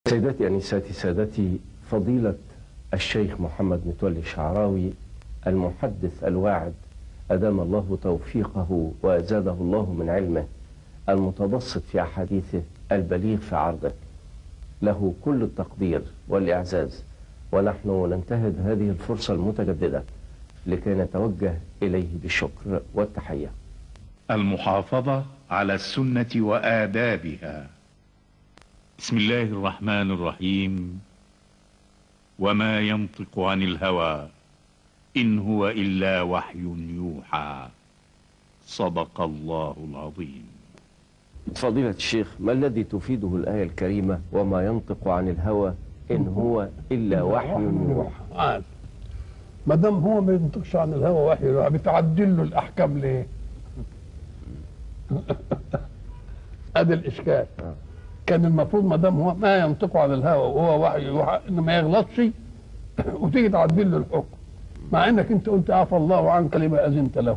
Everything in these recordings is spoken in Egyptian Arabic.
سيداتي أنساتي سادتي فضيلة الشيخ محمد متولي الشعراوي المحدث الواعد أدام الله توفيقه وزاده الله من علمه المتبسط في أحاديثه البليغ في عرضه له كل التقدير والإعزاز ونحن ننتهز هذه الفرصة المتجددة لكي نتوجه إليه بالشكر والتحية المحافظة على السنة وآدابها بسم الله الرحمن الرحيم وما ينطق عن الهوى إن هو إلا وحي يوحى صدق الله العظيم فضيلة الشيخ ما الذي تفيده الآية الكريمة وما ينطق عن الهوى إن هو إلا وحي يوحى عاد ما دام هو ما ينطقش عن الهوى وحي يروح بتعدل له الاحكام ليه؟ ادي الاشكال كان المفروض ما دام هو ما ينطق عن الهوى وهو وحي يوحى ان ما يغلطش وتيجي تعدل له الحكم مع انك انت قلت عفى الله عنك لما اذنت له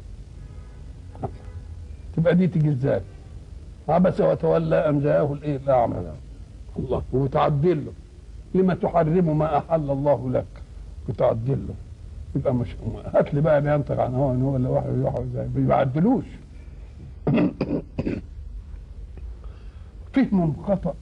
تبقى دي تيجي ازاي؟ عبس وتولى ان جاءه الايه الاعمى الله وتعدل له لما تحرم ما احل الله لك وتعدل له يبقى مش هات لي بقى بينطق عن هو ان هو اللي وحي يوحى ازاي ما بيعدلوش فهم خطأ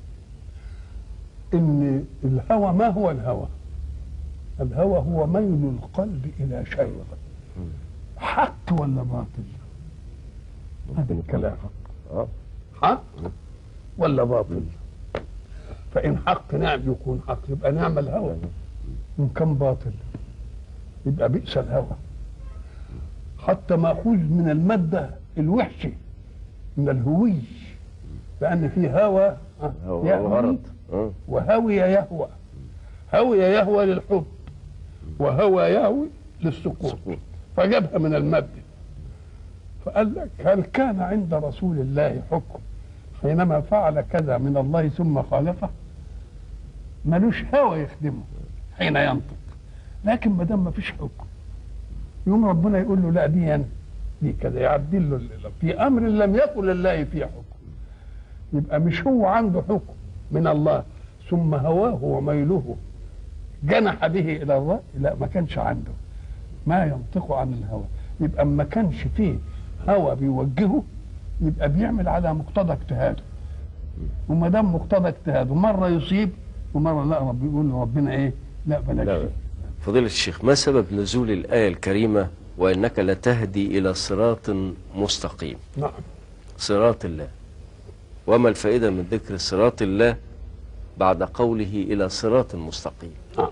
ان الهوى ما هو الهوى الهوى هو ميل القلب الى شيء حق ولا باطل هذا الكلام آه. حق ولا باطل فإن حق نعم يكون حق يبقى نعم الهوى إن كان باطل يبقى بئس الهوى حتى مأخوذ من المادة الوحشة من الهوي لأن في هوى هو يهوي غرض آه. وهوي يهوى هوي يهوى للحب وهوى يهوي للسقوط سقوط. فجابها من المادة فقال لك هل كان عند رسول الله حكم حينما فعل كذا من الله ثم خالفه ملوش هوى يخدمه حين ينطق لكن ما دام ما فيش حكم يوم ربنا يقول له لا دي أنا دي كذا يعدل له ال- في امر لم يكن لله فيه حكم يبقى مش هو عنده حكم من الله ثم هواه وميله جنح به الى الراي لا ما كانش عنده ما ينطق عن الهوى يبقى ما كانش فيه هوى بيوجهه يبقى بيعمل على مقتضى اجتهاده وما دام مقتضى اجتهاده مره يصيب ومره لا رب يقول له ربنا ايه لا بلاش لا. شيء. فضيلة الشيخ ما سبب نزول الآية الكريمة وإنك لتهدي إلى صراط مستقيم نعم صراط الله وما الفائدة من ذكر صراط الله بعد قوله إلى صراط مستقيم نعم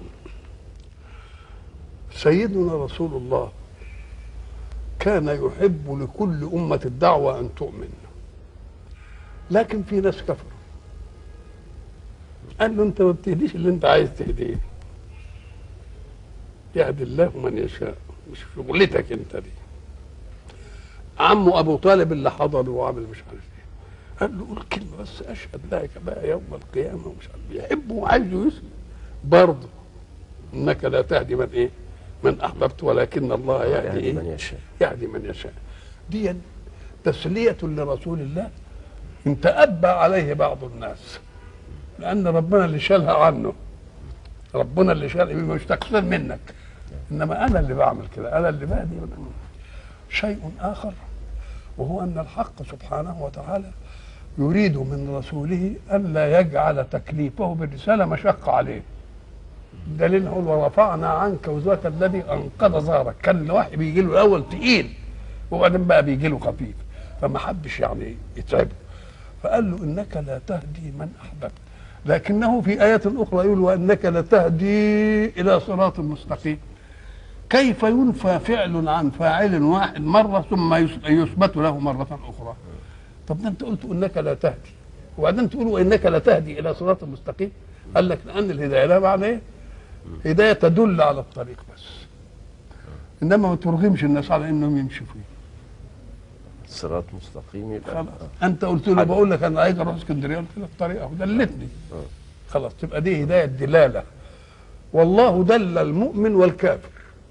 سيدنا رسول الله كان يحب لكل أمة الدعوة أن تؤمن لكن في ناس كفروا قال له أنت ما بتهديش اللي أنت عايز تهديه يهدي الله من يشاء مش شغلتك أنت دي عمه أبو طالب اللي حضر وعمل مش عارف إيه قال له قول كلمة بس أشهد لك بقى يوم القيامة ومش عارف يحبه وعايزه يسلم برضه انك لا تهدي من ايه من احببت ولكن الله يهدي يهدي إيه؟ من يشاء يهدي من يشاء دي تسلية لرسول الله ان تأبى عليه بعض الناس لأن ربنا اللي شالها عنه ربنا اللي شال مش تقصير منك إنما أنا اللي بعمل كده أنا اللي بهدي من شيء آخر وهو أن الحق سبحانه وتعالى يريد من رسوله ألا يجعل تكليفه بالرسالة مشقة عليه دليل هو ورفعنا عنك وزرك الذي انقذ ظهرك كان الوحي بيجي له الاول تقيل وبعدين بقى بيجي له خفيف فما حبش يعني يتعبه فقال له انك لا تهدي من احببت لكنه في آية أخرى يقول وأنك لتهدي إلى صراط مستقيم كيف ينفى فعل عن فاعل واحد مرة ثم يس- يثبت له مرة أخرى طب ده أنت قلت إنك لا تهدي وبعدين تقول وإنك لا تهدي إلى صراط مستقيم قال لك لأن الهداية لا معنى إيه هداية تدل على الطريق بس إنما ما ترغمش الناس على إنهم يمشوا فيه صراط مستقيم يبقى خلاص انت قلت له بقول لك انا عايز اروح اسكندريه قلت لك طريقه ودلتني خلاص تبقى دي هدايه دلاله والله دل المؤمن والكافر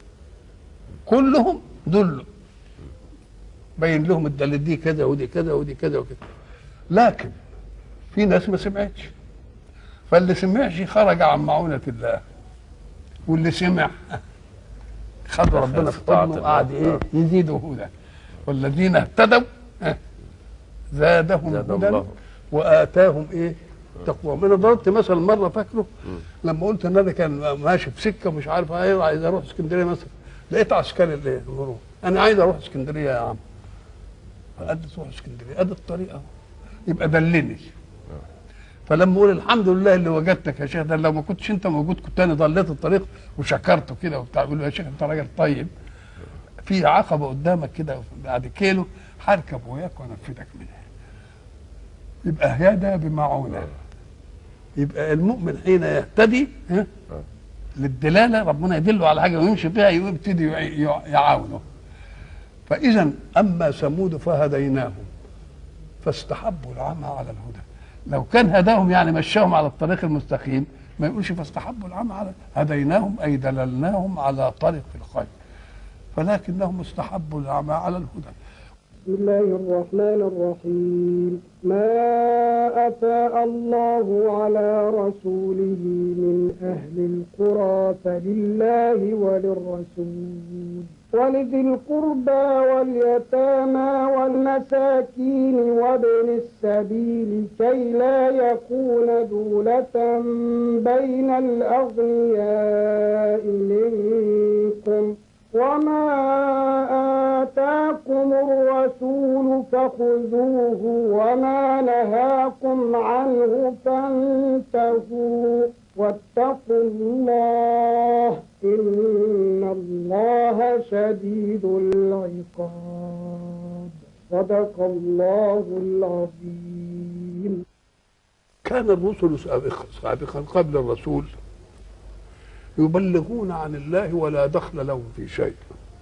كلهم دلوا بين لهم الدليل دي كذا ودي كذا ودي كذا وكذا لكن في ناس ما سمعتش فاللي سمعش خرج عن معونة الله واللي سمع خد ربنا في طاعة حضنه الله. وقعد ايه آه. يزيده هدى والذين اهتدوا ها، زادهم زادهم هدى الله. واتاهم ايه تقوى انا ضربت مثل مره فاكره لما قلت ان انا كان ماشي في سكه مش عارف ايه عايز اروح اسكندريه مثلا لقيت عسكري اللي المرور انا عايز اروح اسكندريه يا عم فقد تروح اسكندريه ادي الطريق اهو يبقى دلني فلما اقول الحمد لله اللي وجدتك يا شيخ ده لو ما كنتش انت موجود كنت انا ضليت الطريق وشكرته كده وبتاع يقول له يا شيخ انت راجل طيب في عقبه قدامك كده بعد كيلو هركب وياك وانفذك منها يبقى هذا بمعونه يبقى المؤمن حين يهتدي ها للدلاله ربنا يدله على حاجه ويمشي فيها يبتدي يع- يع- يعاونه فاذا اما ثمود فهديناهم فاستحبوا العمى على الهدى لو كان هداهم يعني مشاهم على الطريق المستقيم ما يقولش فاستحبوا العمى على هديناهم اي دللناهم على طريق الخير فلكنهم استحبوا العمى على الهدى بسم الله الرحمن الرحيم ما أفاء الله على رسوله من أهل القرى فلله وللرسول ولذي القربى واليتامى والمساكين وابن السبيل كي لا يكون دولة بين الأغنياء منكم وما آتاكم الرسول فخذوه وما نهاكم عنه فانتهوا واتقوا الله إن الله شديد العقاب صدق الله العظيم كان الرسل سابقا سابقا قبل الرسول يبلغون عن الله ولا دخل لهم في شيء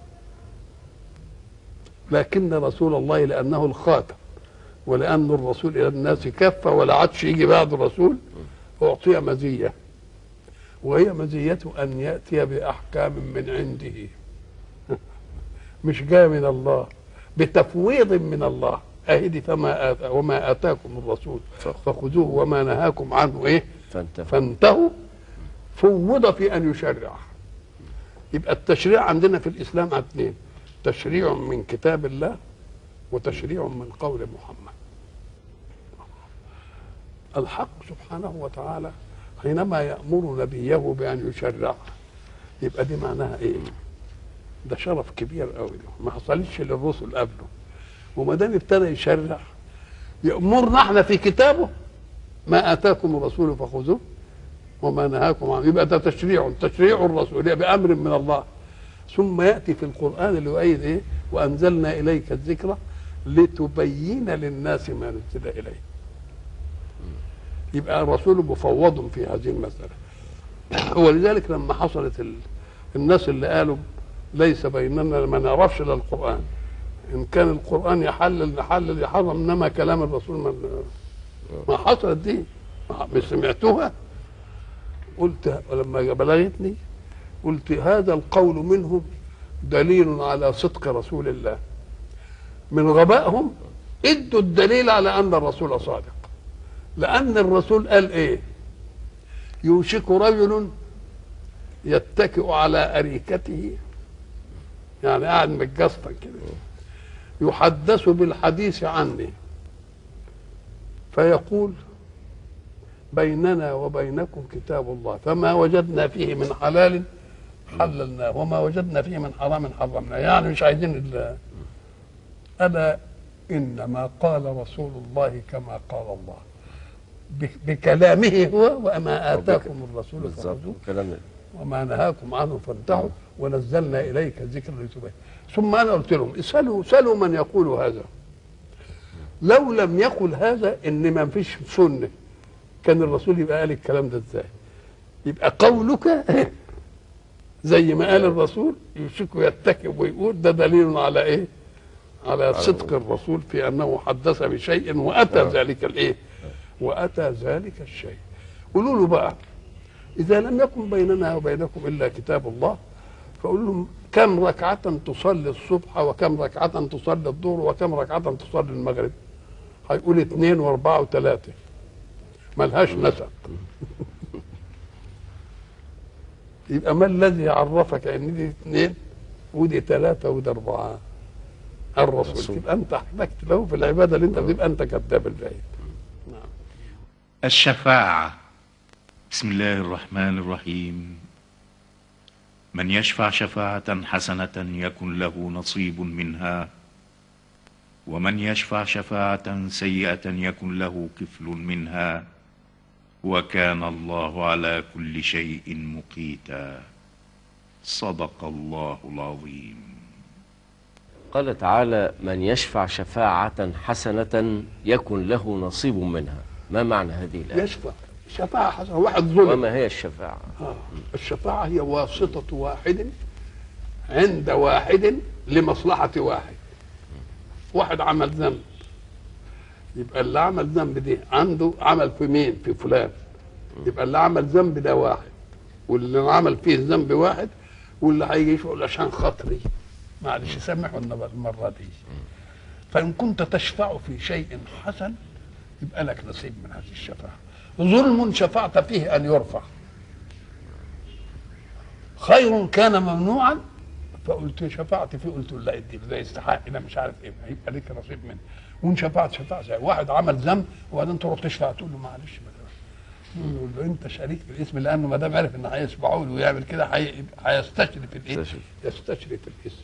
لكن رسول الله لانه الخاتم ولان الرسول الى الناس كافه ولا عادش يجي بعد الرسول اعطي مزيه وهي مزيته ان ياتي باحكام من عنده مش جاي من الله بتفويض من الله اهدي فما آتا وما اتاكم الرسول فخذوه وما نهاكم عنه ايه فانتهوا فانتهوا فوض في ان يشرع يبقى التشريع عندنا في الاسلام على اثنين تشريع من كتاب الله وتشريع من قول محمد الحق سبحانه وتعالى حينما يامر نبيه بان يشرع يبقى دي معناها ايه ده شرف كبير قوي ده ما حصلش للرسل قبله وما دام ابتدى يشرع يامرنا احنا في كتابه ما اتاكم الرسول فخذوه وما نهاكم عنه يبقى ده تشريع تشريع الرسول يبقى بامر من الله ثم ياتي في القران اللي يؤيد ايه وانزلنا اليك الذكر لتبين للناس ما نزل اليه يبقى الرسول مفوض في هذه المساله ولذلك لما حصلت ال... الناس اللي قالوا ليس بيننا ما نعرفش الا القران ان كان القران يحلل نحلل يحرم انما كلام الرسول ما ما حصلت دي ما- مش سمعتوها قلت لما بلغتني قلت هذا القول منهم دليل على صدق رسول الله من غبائهم ادوا الدليل على ان الرسول صادق لان الرسول قال ايه يوشك رجل يتكئ على اريكته يعني قاعد متجسطن كده يحدث بالحديث عني فيقول بيننا وبينكم كتاب الله فما وجدنا فيه من حلال حللناه وما وجدنا فيه من حرام حرمناه يعني مش عايزين ال- ألا إنما قال رسول الله كما قال الله ب- بكلامه هو وما آتاكم الرسول بالظبط فخذوه كلام وما نهاكم عنه فانتهوا ونزلنا اليك الذكر لتبين ثم انا قلت لهم اسالوا سالوا من يقول هذا لو لم يقل هذا ان ما فيش سنه كان الرسول يبقى قال الكلام ده ازاي يبقى قولك زي ما قال الرسول يوشك يتكب ويقول ده دليل على ايه على صدق الرسول في انه حدث بشيء واتى ذلك الايه واتى ذلك الشيء قولوا له بقى إذا لم يكن بيننا وبينكم إلا كتاب الله فقول لهم كم ركعة تصلي الصبح وكم ركعة تصلي الظهر وكم ركعة تصلي المغرب هيقول اثنين واربعة وثلاثة ملهاش نسق يبقى ما الذي عرفك ان دي اثنين ودي ثلاثه ودي اربعه الرسول الرسول. تبقى انت احتجت له في العباده اللي انت بتبقى انت كذاب البعيد الشفاعة بسم الله الرحمن الرحيم من يشفع شفاعة حسنة يكن له نصيب منها ومن يشفع شفاعة سيئة يكن له كفل منها وكان الله على كل شيء مقيتا صدق الله العظيم قال تعالى من يشفع شفاعة حسنة يكن له نصيب منها ما معنى هذه الآية يشفع شفاعه حسنه واحد ظلم وما هي الشفاعة آه. الشفاعة هي واسطة واحد عند واحد لمصلحة واحد واحد عمل ذنب يبقى اللي عمل ذنب دي عنده عمل في مين في فلان يبقى اللي عمل ذنب ده واحد واللي عمل فيه الذنب واحد واللي هيجي يقول عشان خاطري معلش سامحوا المرة دي فإن كنت تشفع في شيء حسن يبقى لك نصيب من هذه الشفاعة ظلم شفعت فيه أن يرفع خير كان ممنوعا فقلت شفعت فيه قلت له لا ادي ده يستحق انا مش عارف ايه هيبقى ليك نصيب منه وان شفعت شفعت زي واحد عمل ذنب وبعدين تروح تشفع تقول له معلش ما تقول له- له انت شريك في الاسم لانه ما دام عرف ان هيسمعوا له ويعمل كده هي- هيستشرف الايه؟ يستشرف. يستشرف الاسم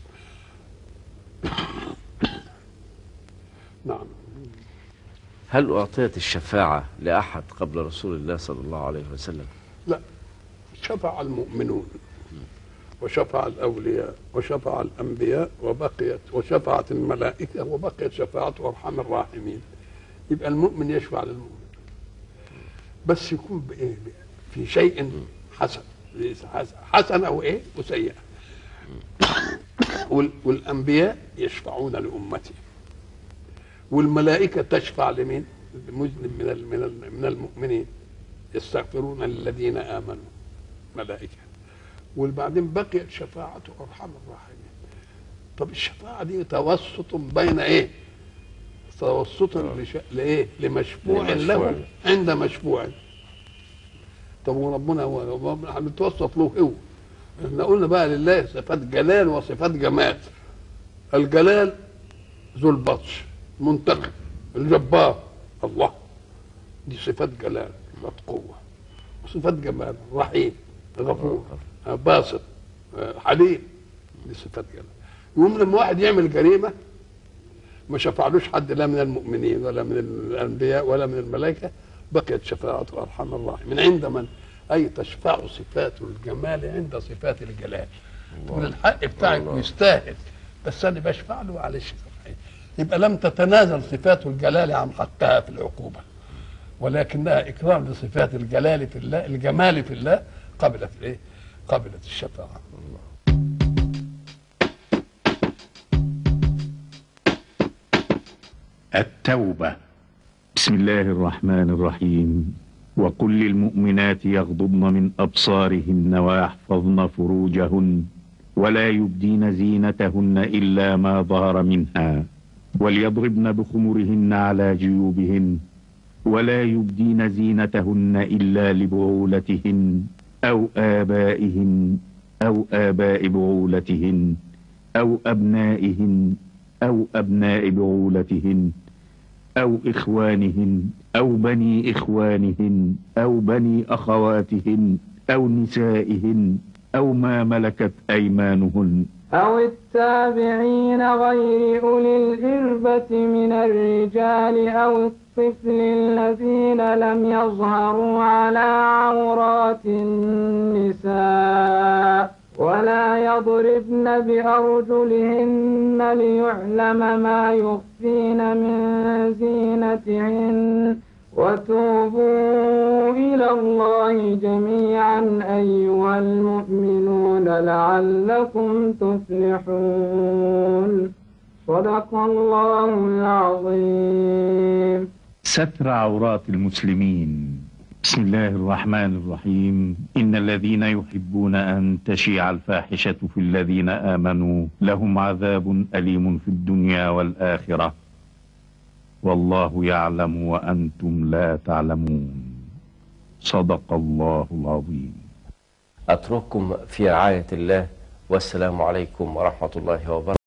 نعم هل أعطيت الشفاعة لأحد قبل رسول الله صلى الله عليه وسلم لا شفع المؤمنون وشفع الأولياء وشفع الأنبياء وبقيت وشفعت الملائكة وبقيت شفاعة أرحم الراحمين يبقى المؤمن يشفع للمؤمن بس يكون بإيه في شيء حسن حسن أو إيه وسيئة وال- والأنبياء يشفعون لأمتهم والملائكة تشفع لمين؟ المذنب من ال- من ال- من المؤمنين يستغفرون للذين امنوا ملائكه وبعدين بقيت شفاعة ارحم الراحمين طب الشفاعة دي توسط بين ايه؟ توسط لش... لايه؟ لمشفوع لمشفوع. له عند مشفوع طب وربنا هو ربنا هنتوسط له هو احنا قلنا بقى لله صفات جلال وصفات جمال الجلال ذو البطش منتقم الجبار الله دي صفات جلال صفات قوة وصفات جمال رحيم غفور آه، باسط آه، حليم دي صفات جلال يقوم لما واحد يعمل جريمة ما شفعلوش حد لا من المؤمنين ولا من الأنبياء ولا من الملائكة بقيت شفاعة أرحم الراحمين عند من؟ أي تشفع صفات الجمال عند صفات الجلال تقول الحق بتاعك الله. يستاهل بس أنا بشفع له معلش يبقى لم تتنازل صفات الجلال عن حقها في العقوبة ولكنها إكرام لصفات الجلال في الله الجمال في الله قبلت إيه؟ قبلت الشفاعة التوبة بسم الله الرحمن الرحيم وقل للمؤمنات يغضضن من أبصارهن ويحفظن فروجهن ولا يبدين زينتهن إلا ما ظهر منها وليضربن بخمرهن على جيوبهن ولا يبدين زينتهن إلا لبعولتهن أو آبائهن أو آباء بعولتهن أو أبنائهن أو أبناء بعولتهن أو إخوانهن أو بني إخوانهن أو بني أخواتهن أو نسائهن أو ما ملكت أيمانهن أو التابعين غير أولي الإربة من الرجال أو الطفل الذين لم يظهروا على عورات النساء ولا يضربن بأرجلهن ليعلم ما يخفين من زينتهن وتوبوا إلى الله جميعا أيها المؤمنون لعلكم تفلحون صدق الله العظيم ستر عورات المسلمين بسم الله الرحمن الرحيم إن الذين يحبون أن تشيع الفاحشة في الذين آمنوا لهم عذاب أليم في الدنيا والآخرة والله يعلم وأنتم لا تعلمون صدق الله العظيم أترككم في رعاية الله والسلام عليكم ورحمة الله وبركاته